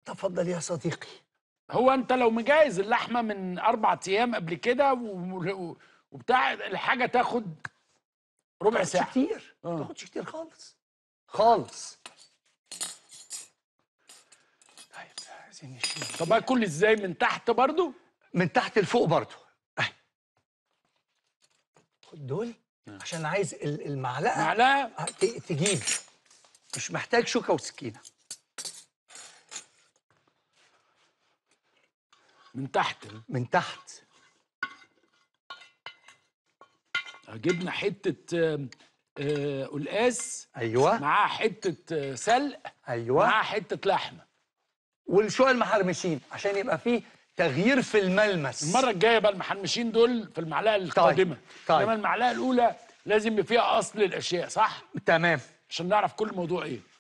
تفضل يا صديقي هو انت لو مجهز اللحمه من اربع ايام قبل كده و- و- وبتاع الحاجه تاخد ربع ما ساعه كتير آه. ما تاخدش كتير خالص خالص طيب عايزين نشيل طب اكل ازاي من تحت برضو من تحت لفوق برضو اهي خد دول عشان عايز ال- المعلقه معلقه آه، ت- تجيب مش محتاج شوكه وسكينه من تحت من تحت جبنا حته آم، آه، قلقاس ايوه معاها حته آه، سلق ايوه معاها حته لحمه والشويه المحرمشين عشان يبقى فيه تغيير في الملمس المره الجايه بقى المحمشين دول في المعلقه القادمه طيب. انما المعلقه الاولى لازم يبقى فيها اصل الاشياء صح تمام عشان نعرف كل موضوع ايه